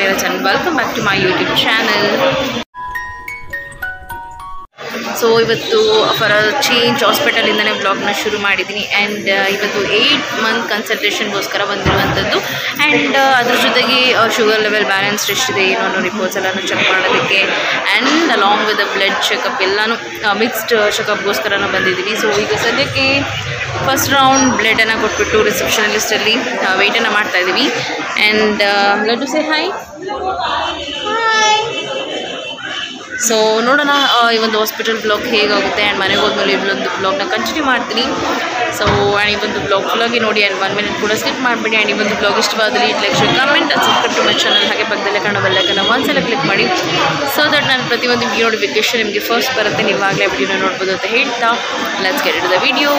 Neeraj and welcome back to my YouTube channel so ಇವತ್ತು for change ಹಾಸ್ಪಿಟಲಿಂದನೇ ಬ್ಲಾಗ್ನ ಶುರು ಮಾಡಿದ್ದೀನಿ ಆ್ಯಂಡ್ ಇವತ್ತು ಏಯ್ಟ್ ಮಂತ್ ಕನ್ಸಲ್ಟೇಷನ್ಗೋಸ್ಕರ ಬಂದಿರುವಂಥದ್ದು ಆ್ಯಂಡ್ ಅದ್ರ ಜೊತೆಗೆ ಶುಗರ್ ಲೆವೆಲ್ ಬ್ಯಾಲೆನ್ಸ್ ಎಷ್ಟಿದೆ ಏನೋ ಅನ್ನೋ ರಿಪೋರ್ಟ್ಸ್ ಎಲ್ಲನೂ ಚೆಕ್ ಮಾಡೋದಕ್ಕೆ and along with blood checkup ಎಲ್ಲನೂ ಮಿಕ್ಸ್ಡ್ ಚೆಕಪ್ಗೋಸ್ಕರನೂ ಬಂದಿದ್ದೀವಿ ಸೊ ಈಗ ಸದ್ಯಕ್ಕೆ ಫಸ್ಟ್ ರೌಂಡ್ ಬ್ಲಡನ್ನು ಕೊಟ್ಬಿಟ್ಟು ರಿಸೆಪ್ಷನಲಿಸ್ಟಲ್ಲಿ ವೆಯ್ಟನ್ನು ಮಾಡ್ತಾ ಇದ್ದೀವಿ and let to say hi so ನೋಡೋಣ ಆ, ಈ ಒಂದು ಹಾಸ್ಪಿಟಲ್ ಬ್ಲಾಗ್ ಹೇಗಾಗುತ್ತೆ ಆ್ಯಂಡ್ ಮನೆಗೆ ಹೋದ್ಮೇಲೆ ಇವಳೊಂದು ಬ್ಲಾಗ್ನ ಕಂಟಿನ್ಯೂ ಮಾಡ್ತೀನಿ ಸೊ ಆ್ಯಂಡ್ ಈ ಒಂದು ಬ್ಲಾಗ್ ಫುಲ್ಲಾಗಿ ನೋಡಿ ಆ್ಯಂಡ್ ಒನ್ ಮಿನಿಟ್ ಕೂಡ ಸ್ಕಿಪ್ ಮಾಡಿಬಿಡಿ ಆ್ಯಂಡ್ ಈ ಒಂದು ಬ್ಲಾಗ್ ಇಷ್ಟವಾದಲ್ಲಿ it like comment subscribe to my channel ಹಾಗೆ ಪಕ್ಕದಲ್ಲೇ ಕಾಣೋ ಬೆಲ್ಲಕ್ಕನ್ನು ಒಂದ್ಸಲ ಕ್ಲಿಕ್ ಮಾಡಿ ಸೊ ದಟ್ ನಾನು ಪ್ರತಿಯೊಂದು ವಿಡಿಯೋ ನೋಟಿಫಿಕೇಶನ್ ನಿಮಗೆ ಫಸ್ಟ್ ಬರುತ್ತೆ ನೀವು ಆಗಲೇ ವಿಡಿಯೋನ ನೋಡ್ಬೋದು ಅಂತ ಹೇಳ್ತಾ let's get it the video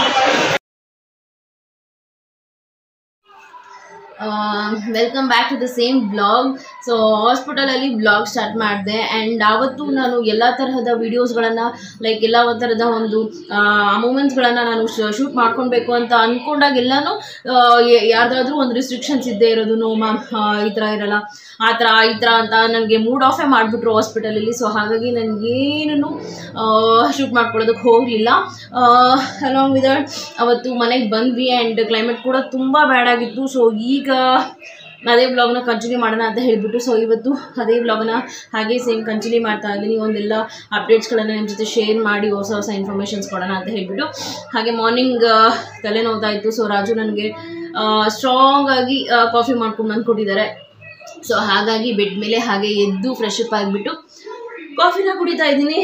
welcome back to the same blog so ಹಾಸ್ಪಿಟಲಲ್ಲಿ ಬ್ಲಾಗ್ ಸ್ಟಾರ್ಟ್ ಮಾಡಿದೆ ಆ್ಯಂಡ್ ಆವತ್ತು ನಾನು ಎಲ್ಲ ತರಹದ ವೀಡಿಯೋಸ್ಗಳನ್ನು ಲೈಕ್ ಎಲ್ಲ ಥರದ ಒಂದು ಮೂಮೆಂಟ್ಸ್ಗಳನ್ನು ನಾನು ಶೂಟ್ ಮಾಡ್ಕೊಳ್ಬೇಕು ಅಂತ ಅಂದ್ಕೊಂಡಾಗೆಲ್ಲನೂ ಯಾರ್ದಾದ್ರೂ ಒಂದು ರಿಸ್ಟ್ರಿಕ್ಷನ್ಸ್ ಇದ್ದೇ ಇರೋದು ನೋ ಮ್ಯಾಮ್ ಈ ಥರ ಇರಲ್ಲ ಆ ಥರ ಈ ಥರ ಅಂತ ನನಗೆ ಮೂಡ್ ಆಫೇ ಮಾಡಿಬಿಟ್ರು ಹಾಸ್ಪಿಟಲಲ್ಲಿ ಸೊ ಹಾಗಾಗಿ ನನಗೇನು ಶೂಟ್ ಮಾಡ್ಕೊಳ್ಳೋದಕ್ಕೆ ಹೋಗಲಿಲ್ಲ ಅಲಾಂಗ್ ವಿತ್ ಅವತ್ತು ಮನೆಗೆ ಬಂದ್ವಿ ಆ್ಯಂಡ್ ಕ್ಲೈಮೇಟ್ ಕೂಡ ತುಂಬ ಬ್ಯಾಡ್ ಆಗಿತ್ತು ಸೊ ಈಗ ಅದೇ ಬ್ಲಾಗ್ನ ಕಂಟಿನ್ಯೂ ಮಾಡೋಣ ಅಂತ ಹೇಳಿಬಿಟ್ಟು ಸೊ ಇವತ್ತು ಅದೇ ಬ್ಲಾಗ್ನ ಹಾಗೆ ಸೇಮ್ ಕಂಟಿನ್ಯೂ ಮಾಡ್ತಾ ಇದ್ದೀನಿ ಒಂದೆಲ್ಲ ಅಪ್ಡೇಟ್ಸ್ಗಳನ್ನು ನಿಮ್ಮ ಜೊತೆ ಶೇರ್ ಮಾಡಿ ಹೊಸ ಹೊಸ ಇನ್ಫಾರ್ಮೇಷನ್ಸ್ ಕೊಡೋಣ ಅಂತ ಹೇಳಿಬಿಟ್ಟು ಹಾಗೆ ಮಾರ್ನಿಂಗ್ ತಲೆ ನೋವ್ತಾ ಇತ್ತು ಸೊ ರಾಜು ನನಗೆ ಸ್ಟ್ರಾಂಗ್ ಆಗಿ ಕಾಫಿ ಮಾಡ್ಕೊಂಡು ಬಂದು ಕೊಟ್ಟಿದ್ದಾರೆ ಸೊ ಹಾಗಾಗಿ ಬೆಡ್ ಮೇಲೆ ಹಾಗೆ ಎದ್ದು ಫ್ರೆಶ್ ಅಪ್ ಆಗಿಬಿಟ್ಟು ಕಾಫಿನ ಕುಡಿತಾ ಇದ್ದೀನಿ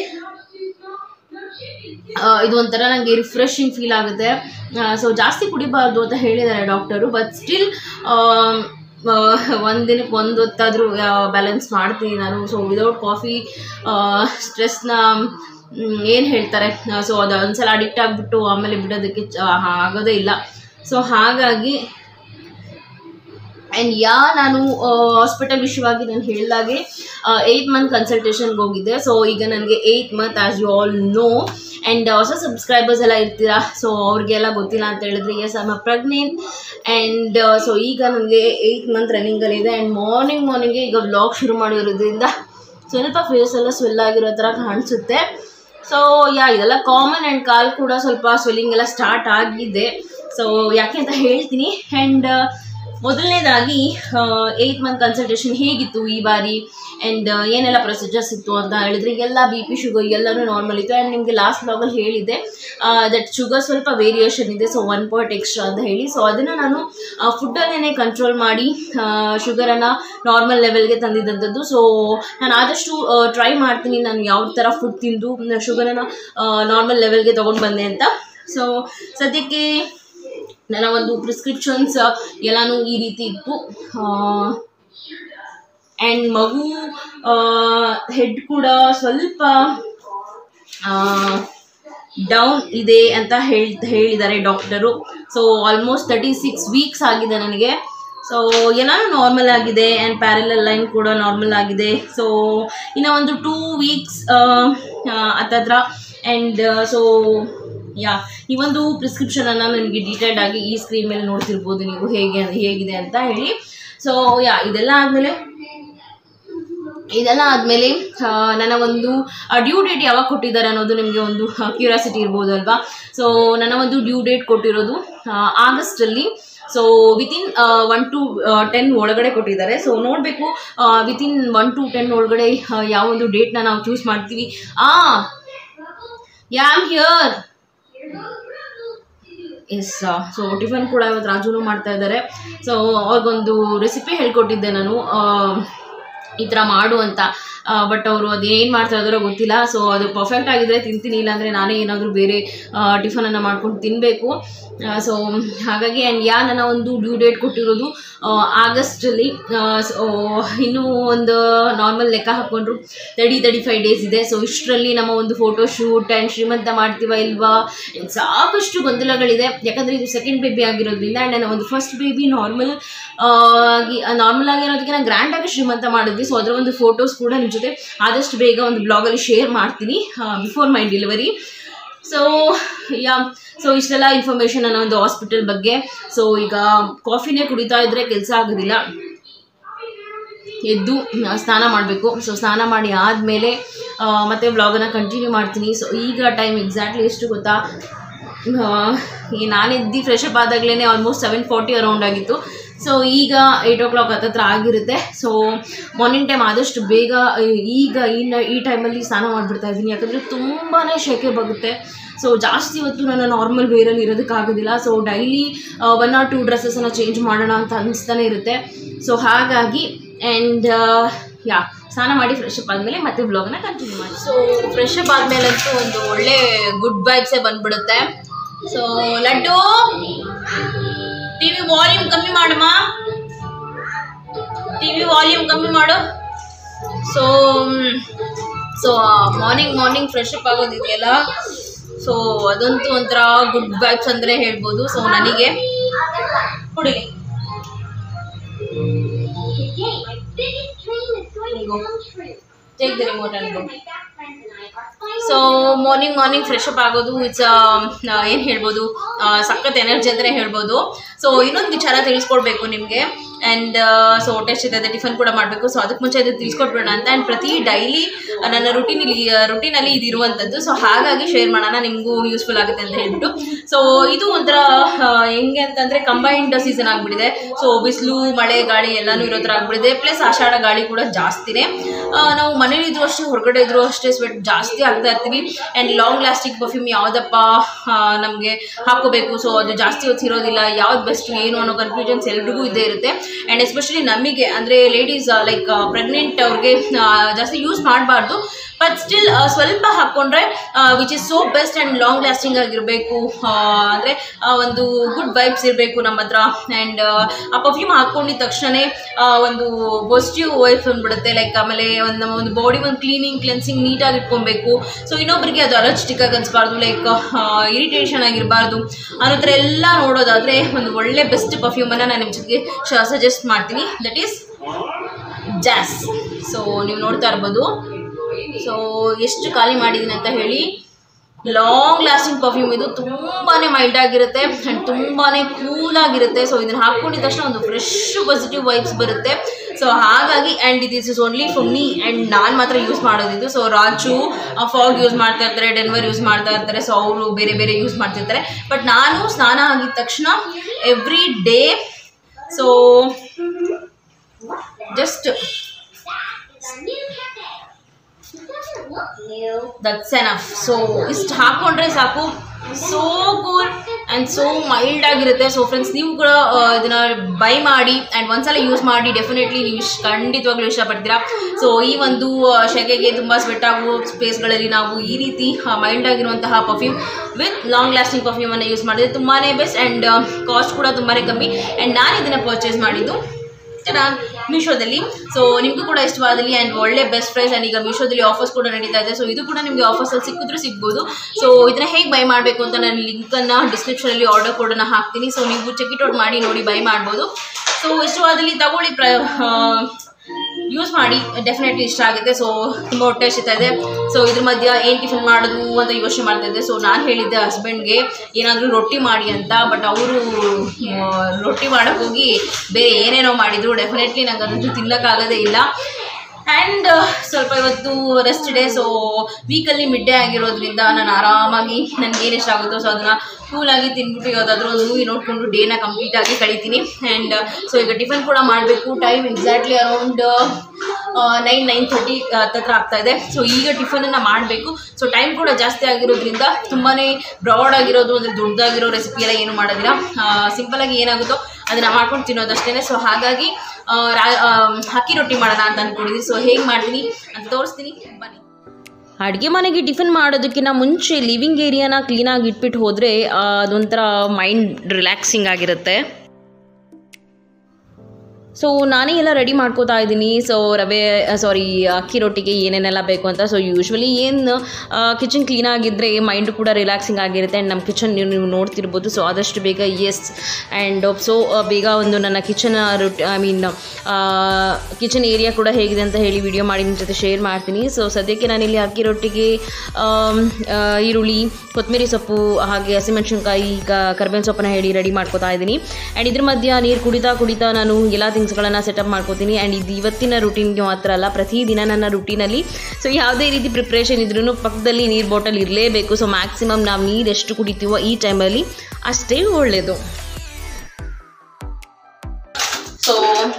ಆ, ಇದು ಒಂಥರ ನನಗೆ ರಿಫ್ರೆಶಿಂಗ್ ಫೀಲ್ ಆಗುತ್ತೆ ಸೊ ಜಾಸ್ತಿ ಕುಡಿಬಾರ್ದು ಅಂತ ಹೇಳಿದ್ದಾರೆ ಡಾಕ್ಟರು ಬಟ್ ಸ್ಟಿಲ್ ಒಂದು ದಿನಕ್ಕೆ ಒಂದು ಹೊತ್ತಾದರೂ ಬ್ಯಾಲೆನ್ಸ್ ಮಾಡ್ತೀನಿ ನಾನು ಸೊ ವಿದೌಟ್ ಕಾಫಿ ಸ್ಟ್ರೆಸ್ನ ಏನು ಹೇಳ್ತಾರೆ ಸೊ ಅದು ಒಂದ್ಸಲ ಅಡಿಕ್ಟ್ ಆಗಿಬಿಟ್ಟು ಆಮೇಲೆ ಬಿಡೋದಕ್ಕೆ ಚ- ಆಗೋದೇ ಇಲ್ಲ ಸೊ ಹಾಗಾಗಿ ಆ್ಯಂಡ್ ಯಾ ನಾನು ಹಾಸ್ಪಿಟಲ್ ವಿಷಯವಾಗಿ ನಾನು ಹೇಳಿದಾಗೆ ಏಯ್ಟ್ ಮಂತ್ ಕನ್ಸಲ್ಟೇಷನ್ಗೆ ಹೋಗಿದ್ದೆ ಸೊ ಈಗ ನನಗೆ eight month as you all know and ಹೊಸ ಸಬ್ಸ್ಕ್ರೈಬರ್ಸ್ ಎಲ್ಲ ಇರ್ತೀರಾ ಸೊ ಅವ್ರಿಗೆಲ್ಲ ಗೊತ್ತಿಲ್ಲ ಅಂತ ಹೇಳಿದ್ರೆ yes I'm pregnant and so ಈಗ ನನಗೆ ಏಯ್ಟ್ ಮಂತ್ ರನ್ನಿಂಗಲ್ಲಿದೆ ಆ್ಯಂಡ್ ಮಾರ್ನಿಂಗ್ ಮಾರ್ನಿಂಗ್ಗೆ ಈಗ ವ್ಲಾಗ್ ಶುರು ಮಾಡಿರೋದ್ರಿಂದ ಸ್ವಲ್ಪ ಫೇಸ್ ಎಲ್ಲ ಸ್ವೆಲ್ ಆಗಿರೋ ಥರ ಕಾಣಿಸುತ್ತೆ ಸೊ ಯಾ ಇದೆಲ್ಲ ಕಾಮನ್ ಆ್ಯಂಡ್ ಕಾಲ್ ಕೂಡ ಸ್ವಲ್ಪ ಸ್ವೆಲ್ಲಿಂಗ್ ಎಲ್ಲ ಸ್ಟಾರ್ಟ್ ಆಗಿದೆ ಸೊ ಯಾಕೆ ಅಂತ ಹೇಳ್ತೀನಿ ಆ್ಯಂಡ್ ಮೊದಲನೇದಾಗಿ ಏಯ್ಟ್ ಮಂತ್ ಕನ್ಸಲ್ಟೇಷನ್ ಹೇಗಿತ್ತು ಈ ಬಾರಿ ಆ್ಯಂಡ್ ಏನೆಲ್ಲ ಪ್ರೊಸೀಜರ್ಸ್ ಇತ್ತು ಅಂತ ಹೇಳಿದ್ರೆ ಎಲ್ಲ ಬಿ ಪಿ ಶುಗರ್ ಎಲ್ಲನೂ ನಾರ್ಮಲ್ ಇತ್ತು ಆ್ಯಂಡ್ ನಿಮಗೆ ಲಾಸ್ಟ್ ಬ್ಲಾಗಲ್ಲಿ ಹೇಳಿದ್ದೆ ದಟ್ ಶುಗರ್ ಸ್ವಲ್ಪ ವೇರಿಯೇಷನ್ ಇದೆ ಸೊ ಒನ್ ಪಾಯಿಂಟ್ ಎಕ್ಸ್ಟ್ರಾ ಅಂತ ಹೇಳಿ ಸೊ ಅದನ್ನು ನಾನು ಫುಡ್ಡಲ್ಲೇ ಕಂಟ್ರೋಲ್ ಮಾಡಿ ಶುಗರನ್ನು ನಾರ್ಮಲ್ ಲೆವೆಲ್ಗೆ ತಂದಿದ್ದಂಥದ್ದು ಸೊ ನಾನು ಆದಷ್ಟು ಟ್ರೈ ಮಾಡ್ತೀನಿ ನಾನು ಯಾವ ಥರ ಫುಡ್ ತಿಂದು ಶುಗರನ್ನು ನಾರ್ಮಲ್ ಲೆವೆಲ್ಗೆ ತೊಗೊಂಡು ಬಂದೆ ಅಂತ ಸೊ ಸದ್ಯಕ್ಕೆ ನನ್ನ ಒಂದು ಪ್ರಿಸ್ಕ್ರಿಪ್ಷನ್ಸ್ ಎಲ್ಲನೂ ಈ ರೀತಿ ಇತ್ತು ಆ್ಯಂಡ್ ಮಗು ಹೆಡ್ ಕೂಡ ಸ್ವಲ್ಪ ಡೌನ್ ಇದೆ ಅಂತ ಹೇಳ್ ಹೇಳಿದ್ದಾರೆ doctor so almost thirty six weeks ಆಗಿದೆ ನನಗೆ ಸೊ ಎಲ್ಲನೂ ನಾರ್ಮಲ್ ಆಗಿದೆ ಆ್ಯಂಡ್ ಪ್ಯಾರಲಲ್ ಲೈನ್ ಕೂಡ ನಾರ್ಮಲ್ ಆಗಿದೆ ಸೊ ಇನ್ನು ಒಂದು ಟೂ ವೀಕ್ಸ್ ಹತ್ತತ್ರ ಆ್ಯಂಡ್ ಸೊ ಯಾ ಈ ಒಂದು ಪ್ರಿಸ್ಕ್ರಿಪ್ಷನನ್ನು ನನಗೆ ಡೀಟೇಲ್ಡ್ ಆಗಿ ಈ ಸ್ಕ್ರೀನ್ ಮೇಲೆ ನೋಡ್ತಿರ್ಬೋದು ನೀವು ಹೇಗೆ ಹೇಗಿದೆ ಅಂತ ಹೇಳಿ ಸೊ ಯಾ ಇದೆಲ್ಲ ಆದಮೇಲೆ ಇದೆಲ್ಲ ಆದಮೇಲೆ ನನ್ನ ಒಂದು ಡ್ಯೂ ಡೇಟ್ ಯಾವಾಗ ಕೊಟ್ಟಿದ್ದಾರೆ ಅನ್ನೋದು ನಿಮಗೆ ಒಂದು ಕ್ಯೂರಿಯಾಸಿಟಿ ಇರ್ಬೋದು ಅಲ್ವಾ ಸೊ ನನ್ನ ಒಂದು ಡ್ಯೂ ಡೇಟ್ ಕೊಟ್ಟಿರೋದು ಆಗಸ್ಟಲ್ಲಿ so within one to ten ಒಳಗಡೆ ಕೊಟ್ಟಿದ್ದಾರೆ ಸೊ ನೋಡಬೇಕು ವಿತಿನ್ ಒನ್ ಟು ಟೆನ್ ಒಳಗಡೆ ಆ, ಯಾವ ಒಂದು ಡೇಟ್ನ ನಾವು ಚೂಸ್ ಮಾಡ್ತೀವಿ ಆ yeah am here yes so tiffin ಕೂಡ ಇವತ್ತು ರಾಜುನು ಮಾಡ್ತಾ ಇದ್ದಾರೆ ಸೊ ಅವ್ರಿಗೊಂದು ರೆಸಿಪಿ ಹೇಳ್ಕೊಟ್ಟಿದ್ದೆ ನಾನು ಆ, ಈ ಥರ ಮಾಡು ಅಂತ ಬಟ್ ಅವರು ಅದೇನು ಮಾಡ್ತಾ ಇದ್ದಾರೋ ಗೊತ್ತಿಲ್ಲ ಸೊ ಅದು ಪರ್ಫೆಕ್ಟ್ ಆಗಿದ್ರೆ ತಿಂತೀನಿ ಇಲ್ಲಾಂದರೆ ನಾನೇ ಏನಾದರೂ ಬೇರೆ ಟಿಫನನ್ನು ಮಾಡ್ಕೊಂಡು ತಿನ್ನಬೇಕು ಸೊ ಹಾಗಾಗಿ ಆ್ಯಂಡ್ ಯಾ ನನ್ನ ಒಂದು ಡ್ಯೂ ಡೇಟ್ ಕೊಟ್ಟಿರೋದು ಆಗಸ್ಟಲ್ಲಿ ಸೊ ಇನ್ನೂ ಒಂದು ನಾರ್ಮಲ್ ಲೆಕ್ಕ ಹಾಕ್ಕೊಂಡ್ರು ತರ್ಟಿ ತರ್ಟಿ ಫೈವ್ ಡೇಸ್ ಇದೆ ಸೊ ಇಷ್ಟರಲ್ಲಿ ನಮ್ಮ ಒಂದು ಫೋಟೋ ಶೂಟ್ ಆ್ಯಂಡ್ ಶ್ರೀಮಂತ ಮಾಡ್ತೀವ ಇಲ್ವಾ and ಸಾಕಷ್ಟು ಗೊಂದಲಗಳಿದೆ ಯಾಕಂದರೆ ಇದು ಸೆಕೆಂಡ್ ಬೇಬಿ ಆಗಿರೋದ್ರಿಂದ ಆ್ಯಂಡ್ ನನ್ನ ಒಂದು ಫಸ್ಟ್ ಬೇಬಿ ನಾರ್ಮಲ್ ಆಗಿ ನಾರ್ಮಲ್ ಆಗಿರೋದಕ್ಕೆ ನಾನು ಗ್ರ್ಯಾಂಡಾಗಿ ಶ್ರೀಮಂತ ಮಾಡಿದ್ವಿ ಸೊ ಅದರ ಒಂದು ಫೋಟೋಸ್ ಕೂಡ ನಿಮ್ಮ ಜೊತೆ ಆದಷ್ಟು ಬೇಗ ಒಂದು ಬ್ಲಾಗಲ್ಲಿ ಶೇರ್ ಮಾಡ್ತೀನಿ before my delivery so yeah so ಇಷ್ಟೆಲ್ಲ ಇನ್ಫಾರ್ಮೇಷನ್ ಅನ್ನೋ ಒಂದು ಹಾಸ್ಪಿಟಲ್ ಬಗ್ಗೆ ಸೊ ಈಗ ಕಾಫಿನೇ ಕುಡಿತಾ ಇದ್ರೆ ಕೆಲಸ ಆಗೋದಿಲ್ಲ ಎದ್ದು ಆ, ಸ್ನಾನ ಮಾಡಬೇಕು ಸೊ ಸ್ನಾನ ಮಾಡಿ ಆದಮೇಲೆ ಮತ್ತೆ ವ್ಲಾಗನ್ನು ಕಂಟಿನ್ಯೂ ಮಾಡ್ತೀನಿ ಸೊ ಈಗ ಟೈಮ್ ಎಕ್ಸಾಕ್ಟ್ಲಿ ಎಷ್ಟು ಗೊತ್ತಾ ಆ, ಈ ನಾನು ಎದ್ದು ಫ್ರೆಶ್ ಅಪ್ ಆದಾಗಲೇ ಆಲ್ಮೋಸ್ಟ್ ಸೆವೆನ್ ಫಾರ್ಟಿ ಅರೌಂಡ್ ಆಗಿತ್ತು ಸೊ ಈಗ ಏಯ್ಟ್ ಓ ಕ್ಲಾಕ್ ಹತ್ತತ್ರ ಆಗಿರುತ್ತೆ ಸೊ ಮಾರ್ನಿಂಗ್ ಟೈಮ್ ಆದಷ್ಟು ಬೇಗ ಆ, ಈಗ ಈ ನ- ಈ ಟೈಮಲ್ಲಿ ಸ್ನಾನ ಮಾಡಿಬಿಡ್ತಾ ಇದ್ದೀನಿ ಯಾಕಂದರೆ ತುಂಬಾ ಶೆಕೆ ಬರುತ್ತೆ ಸೊ ಜಾಸ್ತಿ ಹೊತ್ತು ನಾನು ನಾರ್ಮಲ್ ವೇರಲ್ಲಿ ಇರೋದಕ್ಕಾಗೋದಿಲ್ಲ so daily one or two ಡ್ರೆಸ್ಸನ್ನು ಚೇಂಜ್ ಮಾಡೋಣ ಅಂತ ಅನಿಸ್ತಾನೆ ಇರುತ್ತೆ ಸೊ ಹಾಗಾಗಿ ಆ್ಯಂಡ್ ಯಾ ಸ್ನಾನ ಮಾಡಿ ಫ್ರೆಶ್ ಅಪ್ ಆದಮೇಲೆ ಮತ್ತೆ ಬ್ಲಾಗ್ನ ಕಂಟಿನ್ಯೂ ಮಾಡಿ ಸೊ ಫ್ರೆಶ್ ಅಪ್ ಆದಮೇಲಂತೂ ಒಂದು ಒಳ್ಳೆ ಗುಡ್ ವೈಬ್ಸೇ ಬಂದ್ಬಿಡುತ್ತೆ so Laddu T V volume ಕಮ್ಮಿ ಮಾಡಮ್ಮ ಟಿ ವಿ ವಾಲ್ಯೂಮ್ ಕಮ್ಮಿ ಮಾಡು so so morning morning fresh up ಆಗೋದಿದೆಯಲ್ಲ ಸೊ ಅದಂತೂ ಒಂಥರ ಗುಡ್ ವೈಬ್ಸ್ ಅಂದರೆ ಹೇಳ್ಬೋದು ಸೊ ನನಗೆ ಕುಡಿಲಿ ಟೇಕ್ ದ ರಿಮೋಟ್ ಅನ್ಕೋ so morning morning fresh up ಆಗೋದು ಇಟ್ಸ್ ಏನು ಹೇಳ್ಬೋದು ಆ, ಸಖತ್ ಎನರ್ಜಿ ಅಂತಲೇ ಹೇಳ್ಬೋದು ಸೊ ಇನ್ನೊಂದು ವಿಚಾರ ತಿಳಿಸ್ಕೊಡ್ಬೇಕು ನಿಮಗೆ ಆ್ಯಂಡ್ ಸೊ ಹೊಟ್ಟೆ ಇದೆ ಟಿಫನ್ ಕೂಡ ಮಾಡಬೇಕು ಸೊ ಅದಕ್ಕೆ ಮುಂಚೆ ಅದು ತಿಳಿಸ್ಕೊಟ್ಬಿಡೋಣ ಅಂತ ಆ್ಯಂಡ್ ಪ್ರತಿ ಡೈಲಿ ನನ್ನ ರುಟೀನಲ್ಲಿ ರುಟೀನಲ್ಲಿ ಇದು ಇರುವಂಥದ್ದು ಸೊ ಹಾಗಾಗಿ ಶೇರ್ ಮಾಡೋಣ ನಿಮಗೂ ಯೂಸ್ಫುಲ್ ಆಗುತ್ತೆ ಅಂತ ಹೇಳ್ಬಿಟ್ಟು ಸೊ ಇದು ಒಂಥರ ಆ, ಹೆಂಗೆ ಅಂತಂದರೆ ಕಂಬೈನ್ಡ್ ಸೀಸನ್ ಆಗಿಬಿಟ್ಟಿದೆ ಸೊ ಬಿಸಿಲು ಮಳೆ ಗಾಳಿ ಎಲ್ಲನೂ ಇರೋ ಥರ ಆಗಿಬಿಟ್ಟಿದೆ ಪ್ಲಸ್ ಆಷಾಢ ಗಾಳಿ ಕೂಡ ಜಾಸ್ತಿನೇ ಆ, ನಾವು ಮನೇಲಿ ಇದ್ರು ಅಷ್ಟೇ ಹೊರಗಡೆ ಇದ್ರು ಅಷ್ಟೇ ಸ್ವೆಟ್ ಜಾಸ್ತಿ ಆಗ್ತಾ ಇರ್ತೀವಿ ಆ್ಯಂಡ್ ಲಾಂಗ್ ಲಾಸ್ಟಿಂಗ್ ಪರ್ಫ್ಯೂಮ್ ಯಾವುದಪ್ಪ ನಮಗೆ ಹಾಕೋಬೇಕು ಸೊ ಅದು ಜಾಸ್ತಿ ಹೊತ್ತು ಇರೋದಿಲ್ಲ ಯಾವ್ದು ಬೆಸ್ಟ್ ಏನು ಅನ್ನೋ ಕನ್ಫ್ಯೂಷನ್ಸ್ ಎಲ್ರಿಗೂ ಇದ್ದೇ ಇರುತ್ತೆ ಆ್ಯಂಡ್ ಎಸ್ಪೆಷಲಿ ನಮಗೆ ಅಂದರೆ ಲೇಡೀಸ್ ಲೈಕ್ ಪ್ರೆಗ್ನೆಂಟ್ ಅವ್ರಿಗೆ ಆ, ಜಾಸ್ತಿ ಯೂಸ್ ಮಾಡಬಾರ್ದು ಬಟ್ ಸ್ಟಿಲ್ ಸ್ವಲ್ಪ ಹಾಕ್ಕೊಂಡ್ರೆ which is so best and long lasting ಆಗಿರಬೇಕು ಅಂದರೆ ಒಂದು ಗುಡ್ ವೈಬ್ಸ್ ಇರಬೇಕು ನಮ್ಮ ಹತ್ರ ಆ್ಯಂಡ್ ಆ ಪರ್ಫ್ಯೂಮ್ ಹಾಕ್ಕೊಂಡಿದ ತಕ್ಷಣವೇ ಒಂದು ಪಾಸಿಟಿವ್ ವೈಬ್ಸ್ ಬಂದ್ಬಿಡುತ್ತೆ ಲೈಕ್ ಆಮೇಲೆ ಒಂದು ನಮ್ಮ ಒಂದು ಬಾಡಿ ಒಂದು ಕ್ಲೀನಿಂಗ್ ಕ್ಲೆನ್ಸಿಂಗ್ ನೀಟಾಗಿ ಇಟ್ಕೊಬೇಕು ಸೊ ಇನ್ನೊಬ್ಬರಿಗೆ ಅದು ಅಲರ್ಜಿಟಿಕ್ ಆಗಿ ಅನ್ಸ್ಬಾರ್ದು ಲೈಕ್ ಇರಿಟೇಷನ್ ಆಗಿರಬಾರ್ದು ಅನ್ನೋ ಥರ ಎಲ್ಲ ನೋಡೋದಾದರೆ ಒಂದು ಒಳ್ಳೆ ಬೆಸ್ಟ್ ಪರ್ಫ್ಯೂಮನ್ನು ನಾನು ನಿಮ್ಮ ಜೊತೆಗೆ ಸಜೆಸ್ಟ್ ಮಾಡ್ತೀನಿ ದಟ್ ಈಸ್ ಜಾಸ್ ಸೊ ನೀವು ನೋಡ್ತಾ ಇರ್ಬೋದು ಸೊ ಎಷ್ಟು ಖಾಲಿ ಮಾಡಿದ್ದೀನಿ ಅಂತ ಹೇಳಿ ಲಾಂಗ್ ಲಾಸ್ಟಿಂಗ್ ಪರ್ಫ್ಯೂಮ್ ಇದು ತುಂಬಾ ಮೈಲ್ಡ್ ಆಗಿರುತ್ತೆ ಆ್ಯಂಡ್ ತುಂಬಾ ಕೂಲ್ ಆಗಿರುತ್ತೆ ಸೊ ಇದನ್ನು ಹಾಕ್ಕೊಂಡಿದ ತಕ್ಷಣ ಒಂದು ಫ್ರೆಶ್ ಪಾಸಿಟಿವ್ ವೈಬ್ಸ್ ಬರುತ್ತೆ ಸೊ ಹಾಗಾಗಿ and this is only for me and ನಾನು ಮಾತ್ರ ಯೂಸ್ ಮಾಡೋದಿದ್ದು ಸೊ ರಾಜು ಫಾಗ್ ಯೂಸ್ ಮಾಡ್ತಾ ಇರ್ತಾರೆ ಡೆನ್ವರ್ ಯೂಸ್ ಮಾಡ್ತಾ ಇರ್ತಾರೆ ಸೊ ಅವರು ಬೇರೆ ಬೇರೆ ಯೂಸ್ ಮಾಡ್ತಿರ್ತಾರೆ ಬಟ್ ನಾನು ಸ್ನಾನ ಆಗಿದ ತಕ್ಷಣ every day so just that's enough so ಇಷ್ಟು ಹಾಕೊಂಡ್ರೆ ಸಾಕು so cool and so mild ಆಗಿರುತ್ತೆ ಸೊ ಫ್ರೆಂಡ್ಸ್ ನೀವು ಕೂಡ ಆ, ಇದನ್ನ ಬೈ ಮಾಡಿ ಆ್ಯಂಡ್ ಒಂದ್ಸಲ ಯೂಸ್ ಮಾಡಿ ಡೆಫಿನೆಟ್ಲಿ ನೀವು ಇಷ್ಟ ಖಂಡಿತವಾಗ್ಲೂ ಇಷ್ಟಪಡ್ತೀರಾ ಸೊ ಈ ಒಂದು ಆ, ಶೆಕೆಗೆ ತುಂಬ ಸ್ವೆಟ್ ಆಗೋ ಸ್ಪೇಸ್ಗಳಲ್ಲಿ ನಾವು ಈ ರೀತಿ ಮೈಲ್ಡ್ ಆಗಿರುವಂತಹ ಪರ್ಫ್ಯೂಮ್ ವಿತ್ ಲಾಂಗ್ ಲಾಸ್ಟಿಂಗ್ ಪರ್ಫ್ಯೂಮನ್ನು ಯೂಸ್ ಮಾಡಿದ್ರೆ ತುಂಬಾ ಬೆಸ್ಟ್ ಆ್ಯಂಡ್ ಕಾಸ್ಟ್ ಕೂಡ ತುಂಬಾ ಕಮ್ಮಿ ಆ್ಯಂಡ್ ನಾನು ಇದನ್ನು ಪರ್ಚೇಸ್ ಮಾಡಿದ್ದು ನಾನು ಮೀಶೋದಲ್ಲಿ ಸೊ ನಿಮಗೂ ಕೂಡ ಇಷ್ಟವಾದಲ್ಲಿ ಆ್ಯಂಡ್ ಒಳ್ಳೆ ಬೆಸ್ಟ್ ಪ್ರೈಸ್ ಆ್ಯಂಡ್ ಈಗ ಮೀಶೋದಲ್ಲಿ ಆಫರ್ಸ್ ಕೂಡ ನಡೀತಾ ಇದೆ ಸೊ ಇದು ಕೂಡ ನಿಮಗೆ ಆಫರ್ಸಲ್ಲಿ ಸಿಕ್ಕಿದ್ರೂ ಸಿಗ್ಬೋದು ಸೊ ಇದನ್ನ ಹೇಗೆ ಬೈ ಮಾಡಬೇಕು ಅಂತ ನಾನು ಲಿಂಕನ್ನು ಡಿಸ್ಕ್ರಿಪ್ಷನಲ್ಲಿ ಆರ್ಡರ್ ಕೋಡನ್ನು ಹಾಕ್ತೀನಿ ಸೊ ನೀವು ಚೆಕ್ ಇಟ್ ಔಟ್ ಮಾಡಿ ನೋಡಿ ಬೈ ಮಾಡ್ಬೋದು ಸೊ ಇಷ್ಟವಾದಲ್ಲಿ ತಗೊಳ್ಳಿ ಪ್ರ ಯೂಸ್ ಮಾಡಿ ಡೆಫಿನೆಟ್ಲಿ ಇಷ್ಟ ಆಗುತ್ತೆ ಸೊ ತುಂಬ ಹೊಟ್ಟೆ ಹಸಿತಾ ಇದೆ ಸೊ ಇದ್ರ ಮಧ್ಯ ಏನು ಟಿಫಿನ್ ಮಾಡೋದು ಅಂತ ಯೋಚನೆ ಮಾಡ್ತಾ ಇದ್ದೆ ಸೊ ನಾನು ಹೇಳಿದ್ದೆ ಹಸ್ಬೆಂಡ್ಗೆ ಏನಾದರೂ ರೊಟ್ಟಿ ಮಾಡಿ ಅಂತ ಬಟ್ ಅವರು ರೊಟ್ಟಿ ಮಾಡೋಕ್ಕೆ ಹೋಗಿ ಬೇರೆ ಏನೇನೋ ಮಾಡಿದರು ಡೆಫಿನೆಟ್ಲಿ ನಂಗೆ ಅದಂತೂ ತಿನ್ನೋಕ್ಕಾಗೋದೇ ಇಲ್ಲ ಆ್ಯಂಡ್ ಸ್ವಲ್ಪ ಇವತ್ತು ರೆಸ್ಟ್ ಡೇ ಸೊ ವೀಕಲ್ಲಿ ಮಿಡ್ ಡೇ ಆಗಿರೋದ್ರಿಂದ ನಾನು ಆರಾಮಾಗಿ ನನಗೆ ಏನು ಇಷ್ಟ ಆಗುತ್ತೋ ಸೊ ಅದನ್ನು ಕೂಲಾಗಿ ತಿನ್ಬಿಟ್ಟು ಯಾವುದಾದ್ರೂ ಒಂದು ಮೂವಿ ನೋಡಿಕೊಂಡು ಡೇನ ಕಂಪ್ಲೀಟಾಗಿ ಕಳಿತೀನಿ ಆ್ಯಂಡ್ ಸೊ ಈಗ ಟಿಫನ್ ಕೂಡ ಮಾಡಬೇಕು time exactly around nine nine thirty ಹತ್ತತ್ರ ಆಗ್ತಾ ಇದೆ ಸೊ ಈಗ ಟಿಫನನ್ನು ಮಾಡಬೇಕು ಸೊ ಟೈಮ್ ಕೂಡ ಜಾಸ್ತಿ ಆಗಿರೋದ್ರಿಂದ ತುಂಬಾ ಬ್ರಾಡ್ ಆಗಿರೋದು ಅಂದರೆ ದೊಡ್ಡದಾಗಿರೋ ರೆಸಿಪಿ ಎಲ್ಲ ಏನು ಮಾಡೋದಿಲ್ಲ ಸಿಂಪಲಾಗಿ ಏನಾಗುತ್ತೋ ಅದನ್ನು ಮಾಡ್ಕೊಂಡು ತಿನ್ನೋದಷ್ಟೇ ಸೊ ಹಾಗಾಗಿ ಆ, ರಾ ಆ, ಅಕ್ಕಿ ರೊಟ್ಟಿ ಮಾಡೋಣ ಅಂತ ಅಂದ್ಕೊಂಡಿದ್ದೀನಿ ಸೊ ಹೇಗೆ ಮಾಡ್ತೀನಿ ಅಂತ ತೋರಿಸ್ತೀನಿ ಬನ್ನಿ ಅಡುಗೆ ಮನೆಗೆ ಟಿಫಿನ್ ಮಾಡೋದಕ್ಕಿಂತ ಮುಂಚೆ ಲಿವಿಂಗ್ ಏರಿಯಾನ ಕ್ಲೀನಾಗಿ ಇಟ್ಬಿಟ್ಟು ಹೋದರೆ ಅದೊಂಥರ ಮೈಂಡ್ ರಿಲ್ಯಾಕ್ಸಿಂಗ್ ಆಗಿರುತ್ತೆ ಸೊ ನಾನೇ ಎಲ್ಲ ರೆಡಿ ಮಾಡ್ಕೋತಾ ಇದ್ದೀನಿ ಸೊ ರವೆ ಸಾರಿ ಅಕ್ಕಿ ರೊಟ್ಟಿಗೆ ಏನೇನೆಲ್ಲ ಬೇಕು ಅಂತ ಸೊ ಯೂಶ್ವಲಿ ಏನು ಕಿಚನ್ ಕ್ಲೀನಾಗಿದ್ದರೆ ಮೈಂಡ್ ಕೂಡ ರಿಲ್ಯಾಕ್ಸಿಂಗ್ ಆಗಿರುತ್ತೆ ಆ್ಯಂಡ್ ನಮ್ಮ ಕಿಚನ್ ನೀವು ನೀವು ನೋಡ್ತಿರ್ಬೋದು ಸೊ ಆದಷ್ಟು ಬೇಗ ಎಸ್ ಆ್ಯಂಡ್ ಸೊ ಬೇಗ ಒಂದು ನನ್ನ ಕಿಚನ್ ರೊಟ್ಟಿ ಐ ಮೀನ್ ಕಿಚನ್ ಏರಿಯಾ ಕೂಡ ಹೇಗಿದೆ ಅಂತ ಹೇಳಿ ವಿಡಿಯೋ ಮಾಡಿ ನಿಮ್ಮ ಜೊತೆ ಶೇರ್ ಮಾಡ್ತೀನಿ ಸೊ ಸದ್ಯಕ್ಕೆ ನಾನಿಲ್ಲಿ ಅಕ್ಕಿ ರೊಟ್ಟಿಗೆ ಆಮ್, ಆ, ಈರುಳ್ಳಿ ಕೊತ್ತಂಬರಿ ಸೊಪ್ಪು ಹಾಗೆ ಹಸಿಮೆಣಸಿನ್ಕಾಯಿ ಕ ಕರ್ಬೇವಿನ ಸೊಪ್ಪನ್ನ ಹೇಳಿ ರೆಡಿ ಮಾಡ್ಕೋತಾ ಇದ್ದೀನಿ ಆ್ಯಂಡ್ ಇದ್ರ ಮಧ್ಯ ನೀರು ಕುಡಿತಾ ಕುಡಿತಾ ನಾನು ಎಲ್ಲ ಟೈಮಿಂಗ್ಸ್ಗಳನ್ನು ಸೆಟಪ್ ಮಾಡ್ಕೋತೀನಿ ಆ್ಯಂಡ್ ಇದು ಇವತ್ತಿನ ರುಟೀನ್ಗೆ ಮಾತ್ರ ಅಲ್ಲ ಪ್ರತಿದಿನ ನನ್ನ ರುಟೀನಲ್ಲಿ ಸೊ ಯಾವುದೇ ರೀತಿ ಪ್ರಿಪ್ರೇಷನ್ ಇದ್ರೂ ಪಕ್ಕದಲ್ಲಿ ನೀರು ಬಾಟಲ್ ಇರಲೇಬೇಕು ಸೊ ಮ್ಯಾಕ್ಸಿಮಮ್ ನಾವು ನೀರು ಎಷ್ಟು ಕುಡಿತೀವೋ ಈ ಟೈಮಲ್ಲಿ ಅಷ್ಟೇ ಒಳ್ಳೆಯದು ಸೊ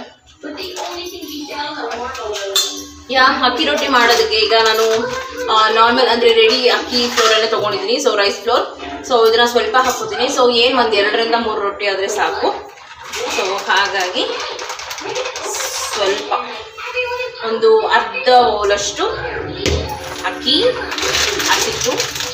ಯಾ ಅಕ್ಕಿ ರೊಟ್ಟಿ ಮಾಡೋದಕ್ಕೆ ಈಗ ನಾನು ನಾರ್ಮಲ್ ಅಂದರೆ ರೆಡಿ ಅಕ್ಕಿ ಫ್ಲೋರಲ್ಲೇ ತೊಗೊಂಡಿದ್ದೀನಿ ಸೊ ರೈಸ್ ಫ್ಲೋರ್ ಸೊ ಇದನ್ನ ಸ್ವಲ್ಪ ಹಾಕೋತೀನಿ ಸೊ ಏನು ಒಂದು ಎರಡರಿಂದ ಮೂರು ರೊಟ್ಟಿ ಆದರೆ ಸಾಕು ಸೊ ಹಾಗಾಗಿ ಸ್ವಲ್ಪ ಒಂದು ಅರ್ಧ ಬೌಲಷ್ಟು ಅಕ್ಕಿ ಹಾಕಿಟ್ಟು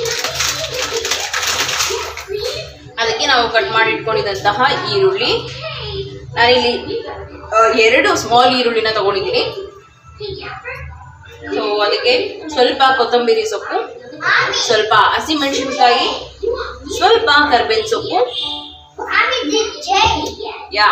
ಅದಕ್ಕೆ ನಾವು ಕಟ್ ಮಾಡಿ ಇಟ್ಕೊಂಡಿದ್ದಂತಹ ಈರುಳ್ಳಿ ನಾನಿಲ್ಲಿ ಆ, ಎರಡು ಸ್ಮಾಲ್ ಈರುಳ್ಳಿನ ತಗೊಂಡಿದ್ದೀನಿ ಸೊ ಅದಕ್ಕೆ ಸ್ವಲ್ಪ ಕೊತ್ತಂಬರಿ ಸೊಪ್ಪು ಸ್ವಲ್ಪ ಹಸಿಮೆಣಸಿನ್ಕಾಯಿ ಸ್ವಲ್ಪ ಕರ್ಬೇವಿನ ಸೊಪ್ಪು ಯಾ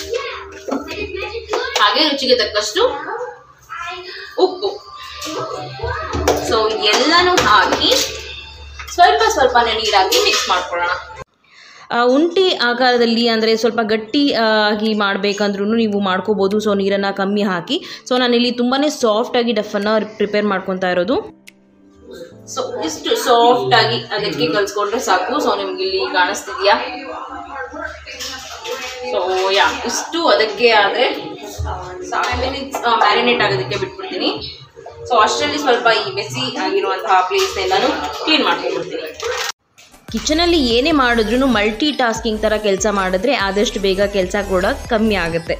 ಹಾಗೆ ರುಚಿಗೆ ತಕ್ಕಷ್ಟು ಉಪ್ಪು ಸೊ ಎಲ್ಲನೂ ಹಾಕಿ ಸ್ವಲ್ಪ ಸ್ವಲ್ಪನೇ ನೀರು ಹಾಕಿ ಮಿಕ್ಸ್ ಮಾಡ್ಕೊಳ್ಳೋಣ ಆ, ಉಂಡೆ ಆಕಾರದಲ್ಲಿ ಅಂದರೆ ಸ್ವಲ್ಪ ಗಟ್ಟಿ ಆ, ಆಗಿ ಮಾಡಬೇಕಂದ್ರೂ ನೀವು ಮಾಡ್ಕೋಬೋದು ಸೊ ನೀರನ್ನು ಕಮ್ಮಿ ಹಾಕಿ ಸೊ ನಾನಿಲ್ಲಿ ತುಂಬಾ ಸಾಫ್ಟಾಗಿ ಡಫನ್ನು ಪ್ರಿಪೇರ್ ಮಾಡ್ಕೊತಾ ಇರೋದು ಸೊ ಇಷ್ಟು ಸಾಫ್ಟ್ ಆಗಿ ಅದಕ್ಕೆ ಕಲ್ಸ್ಕೊಂಡ್ರೆ ಸಾಕು ಸೊ ನಿಮ್ಗೆ ಇಲ್ಲಿ ಕಾಣಿಸ್ತಿದ್ಯಾ ಸೊ ಯಾ ಇಷ್ಟು ಅದಕ್ಕೆ ಆದರೆ ಮ್ಯಾರಿನೇಟ್ ಆಗೋದಕ್ಕೆ ಬಿಟ್ಬಿಡ್ತೀನಿ ಸೊ ಅಷ್ಟರಲ್ಲಿ ಸ್ವಲ್ಪ ಈ ಮೆಸಿ ಆಗಿರುವಂತಹ ಪ್ಲೇಸ್ ಎಲ್ಲಾನು ಕ್ಲೀನ್ ಮಾಡ್ಕೊಂಡ್ಬಿಡ್ತೀನಿ ಕಿಚನಲ್ಲಿ ಏನೇ ಮಾಡಿದ್ರೂ ಮಲ್ಟಿ ಟಾಸ್ಕಿಂಗ್ ಥರ ಕೆಲಸ ಮಾಡಿದ್ರೆ ಆದಷ್ಟು ಬೇಗ ಕೆಲಸ ಕೂಡ ಕಮ್ಮಿ ಆಗುತ್ತೆ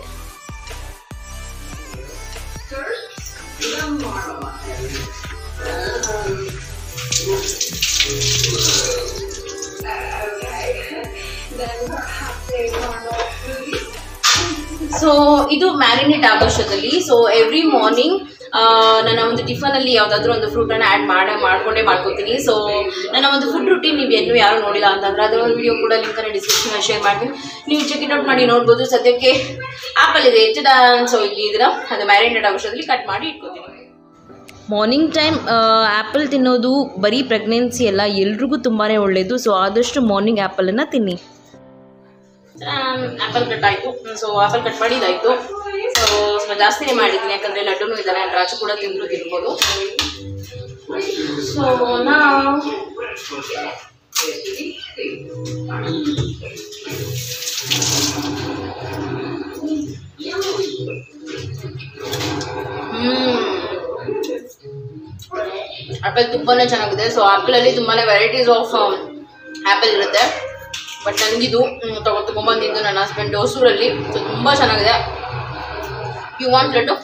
ಸೊ ಇದು ಮ್ಯಾರಿನೇಟ್ ಆಗೋಷ್ಟದಲ್ಲಿ ಸೊ ಎವ್ರಿ ಮಾರ್ನಿಂಗ್ ನನ್ನ ಒಂದು ಟಿಫನಲ್ಲಿ ಯಾವುದಾದ್ರೂ ಒಂದು ಫ್ರೂಟನ್ನು ಆ್ಯಡ್ ಮಾಡೇ ಮಾಡ್ಕೊಂಡೇ ಮಾಡ್ಕೊತೀನಿ ಸೊ ನನ್ನ ಒಂದು ಫುಡ್ ರುಟೀನ್ ನೀವು ಎಲ್ಲೂ ಯಾರು ನೋಡಿಲ್ಲ ಅಂತಂದ್ರೆ ಅದರ ಒಂದು ವಿಡಿಯೋ ಕೂಡ ಲಿಂಕನ್ನು ಡಿಸ್ಕ್ರಿಪ್ಷನಲ್ಲಿ ಶೇರ್ ಮಾಡ್ತೀನಿ ನೀವು ಚೆಕ್ ಇಟ್ ಔಟ್ ಮಾಡಿ ನೋಡ್ಬೋದು ಸದ್ಯಕ್ಕೆ ಆ್ಯಪಲ್ ಇದೆ ಹೆಚ್ಚು ಸೊ ಇಲ್ಲಿ ಇದನ್ನ ಅದು ಮ್ಯಾರಿನೇಟ್ ಆಗೋಷ್ಟದಲ್ಲಿ ಕಟ್ ಮಾಡಿ ಇಟ್ಕೊತೀನಿ ಮಾರ್ನಿಂಗ್ ಟೈಮ್ ಆ್ಯಪಲ್ ತಿನ್ನೋದು ಬರೀ ಪ್ರೆಗ್ನೆನ್ಸಿ ಅಲ್ಲ ಎಲ್ರಿಗೂ ತುಂಬಾ ಒಳ್ಳೆಯದು ಸೊ ಆದಷ್ಟು ಮಾರ್ನಿಂಗ್ ಆ್ಯಪಲನ್ನು ತಿನ್ನಿ ಆ್ಯಪಲ್ ಕಟ್ ಆಯಿತು ಸೊ ಆ್ಯಪಲ್ ಕಟ್ ಮಾಡಿದ್ದಾಯಿತು ಸೊ ಸ್ವಲ್ಪ ಜಾಸ್ತಿನೇ ಮಾಡಿದ್ದೀನಿ ಯಾಕಂದರೆ ಲಡ್ಡುನೂ ಇದ್ದಾನೆ and ರಾಜು ಕೂಡ ತಿಂದ್ರು ತಿನ್ಬೋದು ಸೊ ನಾವು ಆ್ಯಪಲ್ ತುಂಬಾನೇ ಚೆನ್ನಾಗಿದೆ ಸೊ ಆ್ಯಪಲಲ್ಲಿ ತುಂಬಾನೇ ವೆರೈಟೀಸ್ ಆಫ್ ಆ್ಯಪಲ್ ಇರುತ್ತೆ ಬಟ್ ನನಗಿದು ತಗೊ ತೊಗೊಂಬಂದಿದ್ದು ನನ್ನ ಹಸ್ಬೆಂಡ್ ಹೊಸೂರಲ್ಲಿ ಸೊ ತುಂಬ ಚೆನ್ನಾಗಿದೆ ಯು ವಾಂಟ್ ಲಡ್ಡು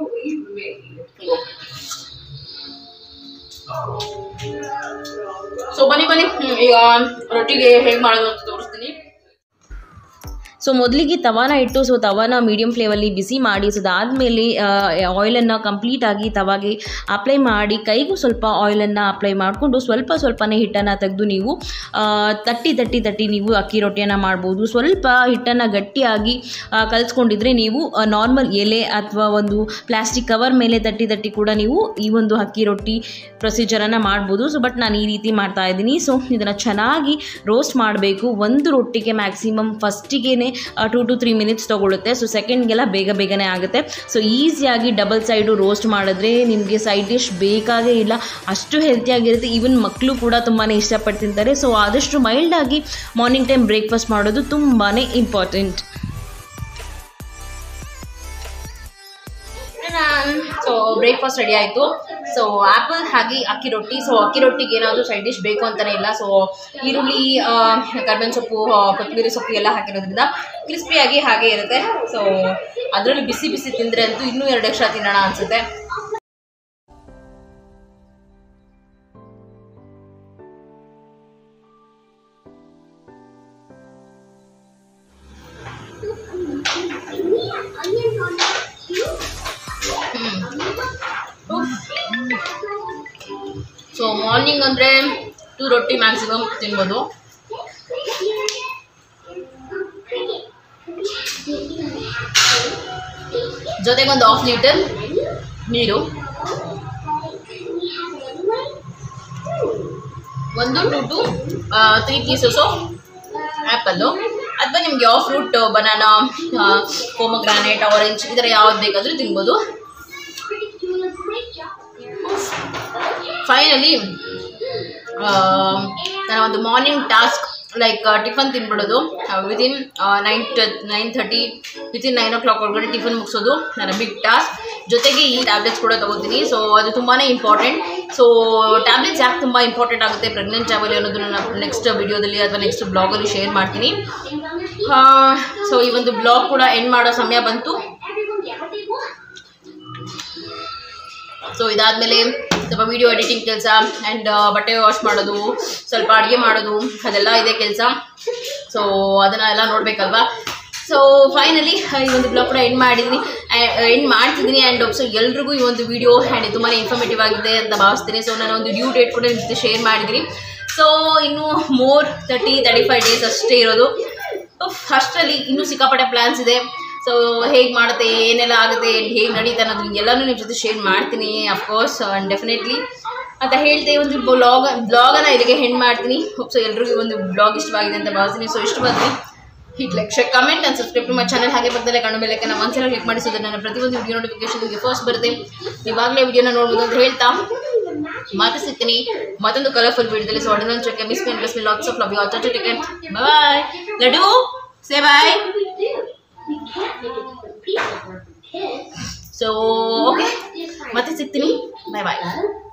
ಸೊ ಬನ್ನಿ ಬನ್ನಿ ಹ್ಮ್, ಈಗ ರೊಟ್ಟಿಗೆ ಹೇಗೆ ಮಾಡೋದು ಅಂತ ತೋರಿಸ್ತೀನಿ ಸೊ ಮೊದಲಿಗೆ ತವಾನ ಇಟ್ಟು ಸೊ ತವಾನ ಮೀಡಿಯಮ್ ಫ್ಲೇಮಲ್ಲಿ ಬಿಸಿ ಮಾಡಿ ಸೊ ಅದಾದಮೇಲೆ ಆಯಿಲನ್ನು ಕಂಪ್ಲೀಟಾಗಿ ತವಾಗೆ ಅಪ್ಲೈ ಮಾಡಿ ಕೈಗೂ ಸ್ವಲ್ಪ ಆಯಿಲನ್ನು ಅಪ್ಲೈ ಮಾಡಿಕೊಂಡು ಸ್ವಲ್ಪ ಸ್ವಲ್ಪನೇ ಹಿಟ್ಟನ್ನು ತೆಗೆದು ನೀವು ಆ, ತಟ್ಟಿ ತಟ್ಟಿ ತಟ್ಟಿ ನೀವು ಅಕ್ಕಿ ರೊಟ್ಟಿಯನ್ನು ಮಾಡ್ಬೋದು ಸ್ವಲ್ಪ ಹಿಟ್ಟನ್ನು ಗಟ್ಟಿಯಾಗಿ ಆ, ಕಲಿಸ್ಕೊಂಡಿದ್ರೆ ನೀವು ನಾರ್ಮಲ್ ಎಲೆ ಅಥವಾ ಒಂದು ಪ್ಲಾಸ್ಟಿಕ್ ಕವರ್ ಮೇಲೆ ತಟ್ಟಿ ತಟ್ಟಿ ಕೂಡ ನೀವು ಈ ಒಂದು ಅಕ್ಕಿ ರೊಟ್ಟಿ ಪ್ರೊಸೀಜರನ್ನು ಮಾಡ್ಬೋದು ಸೊ ಬಟ್ ನಾನು ಈ ರೀತಿ ಮಾಡ್ತಾ ಇದ್ದೀನಿ ಸೊ ಇದನ್ನು ಚೆನ್ನಾಗಿ ರೋಸ್ಟ್ ಮಾಡಬೇಕು ಒಂದು ರೊಟ್ಟಿಗೆ ಮ್ಯಾಕ್ಸಿಮಮ್ ಫಸ್ಟಿಗೆ ಟೂ ಟು ತ್ರೀ ಮಿನಿಟ್ಸ್ ತೊಗೊಳುತ್ತೆ ಸೊ ಸೆಕೆಂಡ್ಗೆಲ್ಲ ಬೇಗ ಬೇಗನೆ ಆಗುತ್ತೆ ಸೊ ಈಸಿಯಾಗಿ ಡಬಲ್ ಸೈಡು ರೋಸ್ಟ್ ಮಾಡಿದ್ರೆ ನಿಮಗೆ ಸೈಡ್ ಡಿಶ್ ಬೇಕಾಗೇ ಇಲ್ಲ ಅಷ್ಟು ಹೆಲ್ತಿಯಾಗಿರುತ್ತೆ ಈವನ್ ಮಕ್ಕಳು ಕೂಡ ತುಂಬಾ ಇಷ್ಟಪಟ್ಟು ತಿಂತಾರೆ ಸೊ ಆದಷ್ಟು ಮೈಲ್ಡಾಗಿ ಮಾರ್ನಿಂಗ್ ಟೈಮ್ ಬ್ರೇಕ್ಫಾಸ್ಟ್ ಮಾಡೋದು ತುಂಬಾ ಇಂಪಾರ್ಟೆಂಟ್ ಸೊ ಬ್ರೇಕ್ಫಾಸ್ಟ್ ರೆಡಿ ಆಯಿತು ಸೊ ಆ್ಯಪಲ್ ಹಾಗೆ ಅಕ್ಕಿ ರೊಟ್ಟಿ ಸೊ ಅಕ್ಕಿ ರೊಟ್ಟಿಗೆ ಏನಾದರೂ ಸೈಡ್ ಡಿಶ್ ಬೇಕು ಅಂತಲೇ ಇಲ್ಲ ಸೊ ಈರುಳ್ಳಿ ಕರ್ಬೇವಿನ ಸೊಪ್ಪು ಆ, ಕೊತ್ತಂಬರಿ ಸೊಪ್ಪು ಎಲ್ಲ ಹಾಕಿರೋದ್ರಿಂದ ಕ್ರಿಸ್ಪಿಯಾಗಿ ಹಾಗೆ ಇರುತ್ತೆ ಸೊ ಅದರಲ್ಲಿ ಬಿಸಿ ಬಿಸಿ ತಿಂದರೆ ಅಂತೂ ಇನ್ನೂ ಎರಡು ಎಕ್ಸ್ಟ್ರಾ ತಿನ್ನೋಣ ಅನಿಸುತ್ತೆ ಸೊ ಮಾರ್ನಿಂಗ್ ಅಂದರೆ ಟೂ ರೊಟ್ಟಿ ಮ್ಯಾಕ್ಸಿಮಮ್ ತಿನ್ಬೋದು ಜೊತೆಗೆ ಒಂದು ಹಾಫ್ ಲೀಟರ್ ನೀರು ಒಂದು two to three pieces apple ಅಥವಾ ನಿಮ್ಗೆ ಯಾವ ಫ್ರೂಟ್ ಬನಾನಾ ಪೋಮಗ್ರಾನೇಟ್ ಆರೆಂಜ್ ಈ ಥರ ಯಾವ್ದು ಬೇಕಾದರೂ ತಿನ್ಬೋದು ಫೈನಲಿ ನನ್ನ ಒಂದು ಮಾರ್ನಿಂಗ್ ಟಾಸ್ಕ್ ಲೈಕ್ ಟಿಫನ್ ತಿನ್ಬಿಡೋದು within nine nine thirty within nine o'clock ಒಳಗಡೆ ಟಿಫನ್ ಮುಗಿಸೋದು ನನ್ನ ಬಿಗ್ ಟಾಸ್ಕ್ ಜೊತೆಗೆ ಈ ಟ್ಯಾಬ್ಲೆಟ್ಸ್ ಕೂಡ ತಗೋತೀನಿ ಸೊ ಅದು ತುಂಬಾ ಇಂಪಾರ್ಟೆಂಟ್ ಸೊ ಟ್ಯಾಬ್ಲೆಟ್ಸ್ ಯಾಕೆ ತುಂಬ ಇಂಪಾರ್ಟೆಂಟ್ ಆಗುತ್ತೆ ಪ್ರೆಗ್ನೆಂಟ್ ಟ್ಯಾಬಲಿ ಅನ್ನೋದನ್ನ ನಾನು ನೆಕ್ಸ್ಟ್ ವಿಡಿಯೋದಲ್ಲಿ ಅಥವಾ ನೆಕ್ಸ್ಟ್ ಬ್ಲಾಗಲ್ಲಿ ಶೇರ್ ಮಾಡ್ತೀನಿ ಸೊ ಈ ಒಂದು ಬ್ಲಾಗ್ ಕೂಡ ಎಂಡ್ ಮಾಡೋ ಸಮಯ ಬಂತು ಸೊ ಇದಾದಮೇಲೆ ಸ್ವಲ್ಪ ವಿಡಿಯೋ ಎಡಿಟಿಂಗ್ ಕೆಲಸ ಆ್ಯಂಡ್ ಬಟ್ಟೆ ವಾಶ್ ಮಾಡೋದು ಸ್ವಲ್ಪ ಅಡುಗೆ ಮಾಡೋದು ಅದೆಲ್ಲ ಇದೆ ಕೆಲಸ ಸೊ ಅದನ್ನ ಎಲ್ಲ ನೋಡಬೇಕಲ್ವಾ ಸೊ ಫೈನಲಿ ಈ ಒಂದು ಬ್ಲಾಗ್ ಕೂಡ ಎಂಡ್ ಮಾಡಿದ್ದೀನಿ ಎಂಡ್ ಮಾಡ್ತಿದ್ದೀನಿ ಆ್ಯಂಡ್ ಸೊ ಎಲ್ರಿಗೂ ಈ ಒಂದು ವಿಡಿಯೋ ಆ್ಯಂಡ್ ತುಂಬಾ ಇನ್ಫಾರ್ಮೇಟಿವ್ ಆಗಿದೆ ಅಂತ ಭಾವಿಸ್ತೀನಿ ಸೊ ನಾನು ಒಂದು ಡ್ಯೂ ಡೇಟ್ ಕೂಡ ನಿಮ್ಮ ಜೊತೆ ಶೇರ್ ಮಾಡಿದ್ದೀನಿ ಸೊ ಇನ್ನು more thirty thirty five days ಅಷ್ಟೇ ಇರೋದು ಉಫ್, ಅಷ್ಟರಲ್ಲಿ ಇನ್ನೂ ಸಿಕ್ಕಾಪಟ್ಟೆ ಪ್ಲ್ಯಾನ್ಸ್ ಇದೆ ಸೊ ಹೇಗೆ ಮಾಡುತ್ತೆ ಏನೆಲ್ಲ ಆಗುತ್ತೆ ಹೇಗೆ ನಡೀತೆ ಅನ್ನೋದು ಎಲ್ಲನೂ ನಿಮ್ಮ ಜೊತೆ ಶೇರ್ ಮಾಡ್ತೀನಿ ಅಫ್ಕೋರ್ಸ್ ಆ್ಯಂಡ್ ಡೆಫಿನೆಟ್ಲಿ ಅಂತ ಹೇಳ್ತೆ ಒಂದು ಬ್ಲಾಗ್ ಬ್ಲಾಗನ್ನು ಇಲ್ಲಿಗೆ ಹೆಣ್ಣು ಮಾಡ್ತೀನಿ ಸೊ ಎಲ್ರಿಗೂ ಈ ಒಂದು ಬ್ಲಾಗ್ ಇಷ್ಟವಾಗಿದೆ ಅಂತ ಭಾವಿಸ್ತೀನಿ ಸೊ ಇಷ್ಟವಾದರೆ hit like share comment and subscribe to my channel ಹಾಗೆ ಪಕ್ಕದಲ್ಲೇ ಕಣ್ಣು ಮೇಲೆ ನಮ್ಮ ಒಂದ್ಸಲ ಕ್ಲಿಕ್ ಮಾಡಿ ಸೊ that ನನ್ನ ಪ್ರತಿಯೊಂದು ವಿಡಿಯೋ ನೋಟಿಫಿಕೇಶನ್ ನಿಮಗೆ ಫಸ್ಟ್ ಬರುತ್ತೆ ಇವಾಗಲೇ ವಿಡಿಯೋನ ನೋಡ್ಬೋದು ಅಂತ ಹೇಳ್ತಾ ಮತ್ತೆ ಸಿಗ್ತೀನಿ ಮತ್ತೊಂದು ಕಲರ್ಫುಲ್ ವಿಡಿಯೋದಲ್ಲಿ ಸೊ ಅಡಿನಲ್ check miss me miss me lots of love you all take bye Laddu say bye so okay ಮತ್ತೆ ಸಿಗ್ತೀನಿ ಬಾಯ್ ಬಾಯ್